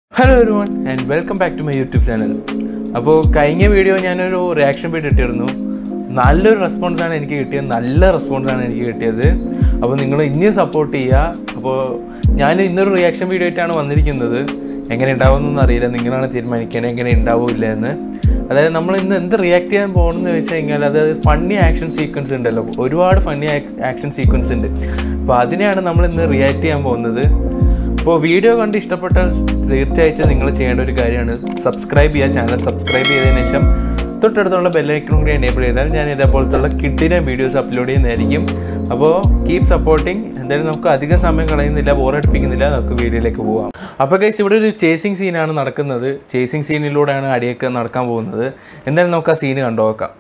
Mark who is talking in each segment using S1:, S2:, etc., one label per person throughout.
S1: hello everyone and welcome back to my YouTube channel അപ്പോൾ കഴിഞ്ഞ video ഞാനൊരു reaction video ഇട്ടിരുന്നു നല്ലൊരു റെസ്പോൺസാണ് എനിക്ക് കിട്ടിയത് നല്ല റെസ്പോൺസാണ് എനിക്ക് കിട്ടിയത് അപ്പോൾ നിങ്ങൾ ഇനിയും സപ്പോർട്ട് ചെയ്യുക അപ്പോൾ ഞാൻ ഇന്നൊരു റിയാക്ഷൻ വീഡിയോ ആയിട്ടാണ് വന്നിരിക്കുന്നത് എങ്ങനെ ഉണ്ടാവുമെന്നൊന്നും അറിയില്ല നിങ്ങളാണ് തീരുമാനിക്കുന്നത് എങ്ങനെ ഉണ്ടാവില്ല എന്ന് അതായത് നമ്മൾ ഇന്ന് എന്ത് റിയാക്ട് ചെയ്യാൻ പോകണമെന്ന് വെച്ച് കഴിഞ്ഞാൽ അതായത് ഫണ്ണി ആക്ഷൻ സീക്വൻസ് ഉണ്ടല്ലോ ഒരുപാട് ഫണ്ണി ആക്ഷൻ സീക്വൻസ് ഉണ്ട് അപ്പോൾ അതിനെയാണ് നമ്മൾ ഇന്ന് റിയാക്ട് ചെയ്യാൻ പോകുന്നത് അപ്പോൾ വീഡിയോ കണ്ട് ഇഷ്ടപ്പെട്ടാൽ തീർച്ചയായിട്ടും നിങ്ങൾ ചെയ്യേണ്ട ഒരു കാര്യമാണ് സബ്സ്ക്രൈബ് ചെയ്യുക ചാനൽ സബ്സ്ക്രൈബ് ചെയ്തതിന് ശേഷം തൊട്ടടുത്തുള്ള ബെല്ലൈക്കണും കൂടി എനേബിൾ ചെയ്താൽ ഞാൻ ഇതേപോലത്തുള്ള കിഡിനെ വീഡിയോസ് അപ്ലോഡ് ചെയ്യുന്നതായിരിക്കും അപ്പോൾ കീപ് സപ്പോർട്ടിങ് എന്തായാലും നമുക്ക് അധികം സമയം കളയുന്നില്ല ബോറടിപ്പിക്കുന്നില്ല നമുക്ക് വീഡിയോയിലേക്ക് പോവാം അപ്പോൾ ഗൈസ് ഇവിടെ ഒരു ചേസിങ് സീനാണ് നടക്കുന്നത് ചേസിങ് സീനിലൂടെയാണ് അടിയൊക്കെ നടക്കാൻ പോകുന്നത് എന്തായാലും നമുക്ക് ആ സീന് കണ്ടു നോക്കാം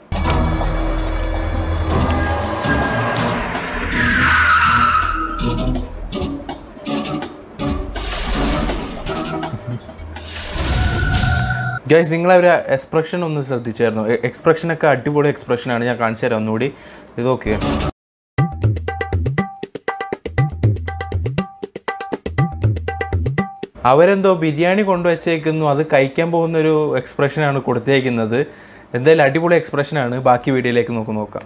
S1: ഗൈസ് നിങ്ങൾ ഒരു എക്സ്പ്രഷൻ ഒന്ന് ശ്രദ്ധിച്ചായിരുന്നു എക്സ്പ്രഷനൊക്കെ അടിപൊളി എക്സ്പ്രഷനാണ് ഞാൻ കാണിച്ചു തരാം ഒന്നുകൂടി ഇത് ഓക്കെ അവരെന്തോ ബിരിയാണി കൊണ്ടുവച്ചേക്കുന്നു അത് കഴിക്കാൻ പോകുന്ന ഒരു എക്സ്പ്രഷനാണ് കൊടുത്തേക്കുന്നത് എന്തായാലും അടിപൊളി എക്സ്പ്രഷനാണ് ബാക്കി വീഡിയോയിലേക്ക് നമുക്ക് നോക്കാം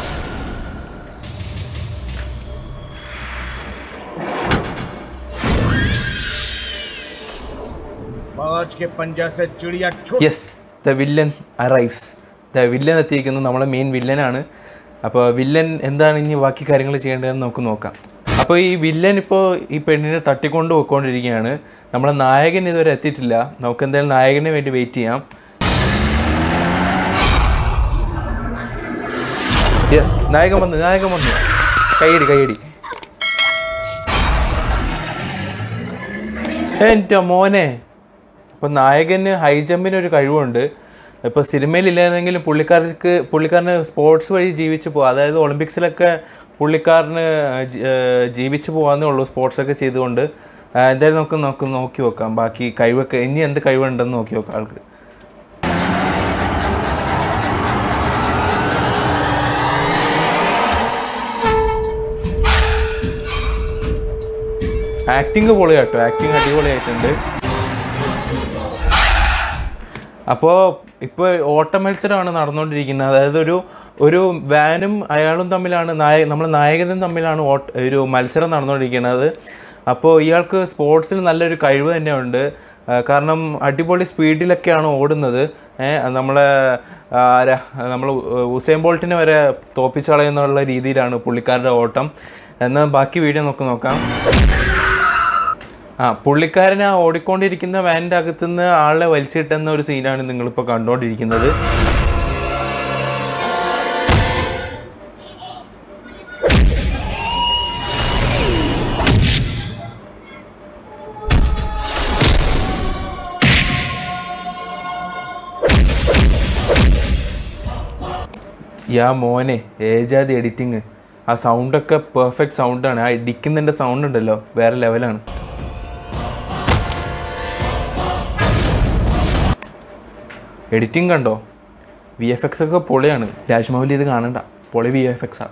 S2: बाज के पंजा से चिड़िया छुट
S1: yes the villain arrives the villain എത്തിയിരിക്കുന്നു നമ്മളെ മെയിൻ വില്ലനാണ് അപ്പോൾ വില്ലൻ എന്താണ് ഇനി ബാക്കി കാര്യങ്ങൾ ചെയ്യേണ്ടതെന്ന് നമുക്ക് നോക്കാം അപ്പോൾ ഈ വില്ലൻ ഇപ്പോൾ ഈ പെണ്ണിനെ തട്ടിക്കൊണ്ട് പോയിക്കൊണ്ടിരിക്കുകയാണ് നമ്മളെ നായകൻ ഇതുവരെ എത്തിയിട്ടില്ല നമുക്ക് എന്തായാലും നായകന് വേണ്ടി വെയിറ്റ് ചെയ്യാം Yeah, നായകൻ വന്നു നായകൻ വന്നു കൈയടി കൈയടി എൻ്റെ മോനെ അപ്പോൾ നായകന് ഹൈ ജമ്പിന് ഒരു കഴിവുണ്ട് ഇപ്പോൾ സിനിമയിലില്ലായിരുന്നെങ്കിലും പുള്ളിക്കാർക്ക് പുള്ളിക്കാരന് സ്പോർട്സ് വഴി ജീവിച്ച് പോകാം അതായത് ഒളിമ്പിക്സിലൊക്കെ പുള്ളിക്കാരന് ജി- ഏർ ജീവിച്ച് പോകാന്നേ ഉള്ളൂ സ്പോർട്സൊക്കെ ചെയ്തുകൊണ്ട് ആ, എന്തായാലും നമുക്ക് നോക്ക് നോക്കി നോക്കാം ബാക്കി കഴിവൊക്കെ ഇനി എന്ത് കഴിവുണ്ടെന്ന് നോക്കി നോക്കാം ആൾക്ക് ആക്ടിങ് പൊളിയാട്ടോ ആക്ടിങ് അടിപൊളിയായിട്ടുണ്ട് അപ്പോൾ ഇപ്പോൾ ഓട്ട മത്സരമാണ് നടന്നുകൊണ്ടിരിക്കുന്നത് അതായത് ഒരു ഒരു വാനും അയാളും തമ്മിലാണ് നായ നമ്മൾ നായകനും തമ്മിലാണ് ഓട്ട ഒരു മത്സരം നടന്നുകൊണ്ടിരിക്കുന്നത് അപ്പോൾ ഇയാൾക്ക് സ്പോർട്സിൽ നല്ലൊരു കഴിവ് തന്നെയുണ്ട് ആ, കാരണം അടിപൊളി സ്പീഡിലൊക്കെയാണ് ഓടുന്നത് ഏഹ് നമ്മളെ ആരാ നമ്മൾ ഉസൈൻ ബോൾട്ടിനെ വരെ തോപ്പിച്ച് കളയുന്നുള്ള രീതിയിലാണ് പുള്ളിക്കാരുടെ ഓട്ടം എന്നാൽ ബാക്കി വീഡിയോ നമുക്ക് നോക്കാം ആ പുള്ളിക്കാരൻ ആ ഓടിക്കൊണ്ടിരിക്കുന്ന വാനിൻ്റെ അകത്തുനിന്ന് ആളെ വലിച്ചിട്ടെന്ന ഒരു സീനാണ് നിങ്ങളിപ്പോൾ കണ്ടുകൊണ്ടിരിക്കുന്നത് യാ മോനെ ഏജാതി എഡിറ്റിങ് ആ സൗണ്ടൊക്കെ പെർഫെക്റ്റ് സൗണ്ടാണ് ആ ഇടിക്കുന്നതിൻ്റെ സൗണ്ട് ഉണ്ടല്ലോ വേറെ ലെവലാണ് എഡിറ്റിംഗ് കണ്ടോ വി എഫ് എക്സ് ഒക്കെ പൊളിയാണ് രാജ്മൗലി ഇത് കാണണ്ട പൊളി വി എഫ് എക്സാ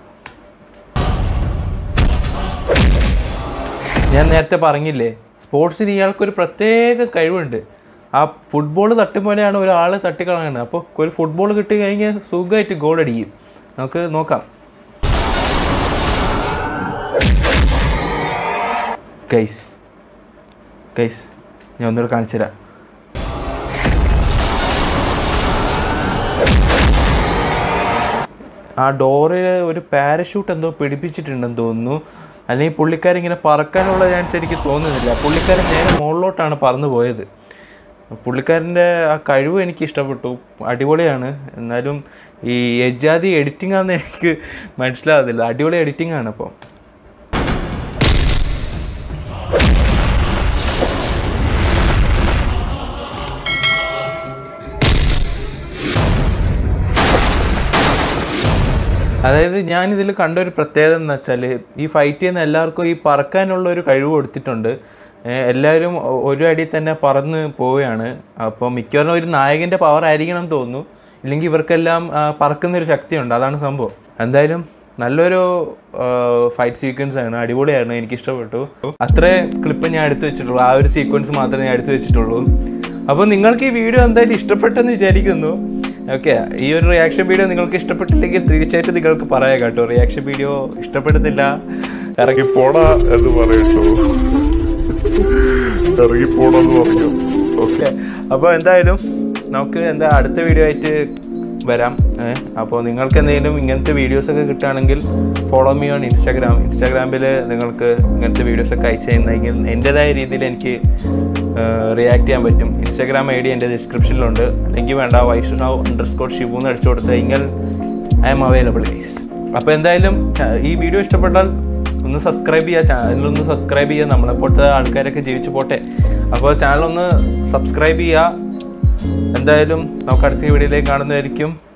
S1: ഞാൻ നേരത്തെ പറഞ്ഞില്ലേ സ്പോർട്സിൽ ഇയാൾക്കൊരു പ്രത്യേക കഴിവുണ്ട് ആ ഫുട്ബോൾ തട്ടുമ്പോലെയാണ് ഒരാൾ തട്ടിക്കളയുന്നത് അപ്പോൾ ഒരു ഫുട്ബോൾ കിട്ടി കഴിഞ്ഞാൽ സുഖമായിട്ട് ഗോൾ അടിക്കും നമുക്ക് നോക്കാം ഗൈസ് ഗൈസ് ഞാൻ ഒന്നുകൂടെ കാണിച്ചു തരാം ആ ഡോറിൽ ഒരു പാരഷൂട്ട് എന്തോ പിടിപ്പിച്ചിട്ടുണ്ടെന്ന് തോന്നുന്നു അല്ലെങ്കിൽ പുള്ളിക്കാരൻ ഇങ്ങനെ പറക്കാനുള്ള ചാൻസ് എനിക്ക് തോന്നുന്നില്ല പുള്ളിക്കാരൻ നേരെ മുകളിലോട്ടാണ് പറന്നു പോയത് പുള്ളിക്കാരൻ്റെ ആ കഴിവ് എനിക്ക് ഇഷ്ടപ്പെട്ടു അടിപൊളിയാണ് എന്നാലും ഈ എജാതി എഡിറ്റിംഗ് ആണെന്ന് എനിക്ക് മനസ്സിലാവുന്നില്ല അടിപൊളി എഡിറ്റിംഗ് ആണ് അപ്പോൾ അതായത് ഞാൻ ഇതിൽ കണ്ട ഒരു പ്രത്യേകത എന്ന് വെച്ചാൽ ഈ ഫൈറ്റ് ചെയ്യുന്ന എല്ലാവർക്കും ഈ പറക്കാനുള്ള ഒരു കഴിവ് കൊടുത്തിട്ടുണ്ട് ഏഹ് എല്ലാവരും ഒ- ഒരു അടി തന്നെ പറന്ന് പോവുകയാണ് അപ്പോൾ മിക്കവാറും ഒരു നായകൻ്റെ പവർ ആയിരിക്കണം എന്ന് തോന്നുന്നു ഇല്ലെങ്കിൽ ഇവർക്കെല്ലാം ആ, പറക്കുന്നൊരു ശക്തിയുണ്ട് അതാണ് സംഭവം എന്തായാലും നല്ലൊരു ഫൈറ്റ് സീക്വൻസ് ആണ് അടിപൊളിയായിരുന്നു എനിക്ക് ഇഷ്ടപ്പെട്ടു അത്രേ ക്ലിപ്പ് ഞാൻ എടുത്തു വെച്ചിട്ടുള്ളൂ ആ ഒരു സീക്വൻസ് മാത്രമേ ഞാൻ എടുത്തു വെച്ചിട്ടുള്ളൂ അപ്പോൾ നിങ്ങൾക്ക് ഈ വീഡിയോ എന്തായാലും ഇഷ്ടപ്പെട്ടെന്ന് വിചാരിക്കുന്നു ഓക്കെ ഈ ഒരു റിയാക്ഷൻ വീഡിയോ നിങ്ങൾക്ക് ഇഷ്ടപ്പെട്ടില്ലെങ്കിൽ തീർച്ചയായിട്ടും നിങ്ങൾക്ക് പറയാം കേട്ടോ റിയാക്ഷൻ വീഡിയോ ഇഷ്ടപ്പെടുന്നില്ല ഇറങ്ങി
S3: പോടാ എന്ന് പറയട്ടോ ഇറങ്ങി പോടാന്ന് പറഞ്ഞു
S1: ഓക്കെ അപ്പോൾ എന്തായാലും നമുക്ക് എന്താ അടുത്ത വീഡിയോ ആയിട്ട് വരാം അപ്പോൾ നിങ്ങൾക്ക് എന്തെങ്കിലും ഇങ്ങനത്തെ വീഡിയോസൊക്കെ കിട്ടുകയാണെങ്കിൽ ഫോളോ മീ ഓൺ ഇൻസ്റ്റാഗ്രാം ഇൻസ്റ്റാഗ്രാമിൽ നിങ്ങൾക്ക് ഇങ്ങനത്തെ വീഡിയോസൊക്കെ അയച്ചു തന്നെങ്കിൽ എൻ്റെതായ രീതിയിൽ എനിക്ക് റിയാക്ട് ചെയ്യാൻ പറ്റും ഇൻസ്റ്റാഗ്രാം ഐ ഡി എൻ്റെ ഡിസ്ക്രിപ്ഷനിലുണ്ട് അല്ലെങ്കിൽ വേണ്ട വൈഷ്ണവ് അണ്ടർ സ്കോർ ഷിബു എന്ന് അടിച്ചു കൊടുത്ത് കഴിഞ്ഞാൽ ഐ എം അവൈലബിൾ ഗൈസ് അപ്പോൾ എന്തായാലും ച- ഈ വീഡിയോ ഇഷ്ടപ്പെട്ടാൽ ഒന്ന് സബ്സ്ക്രൈബ് ചെയ്യുക ചാനലൊന്ന് സബ്സ്ക്രൈബ് ചെയ്യുക നമ്മളെപ്പോഴത്തെ ആൾക്കാരൊക്കെ ജീവിച്ചു പോട്ടെ അപ്പോൾ ചാനലൊന്ന് സബ്സ്ക്രൈബ് ചെയ്യുക എന്തായാലും നമുക്ക് അടുത്ത വീഡിയോയിലേക്ക് കാണുന്നതായിരിക്കും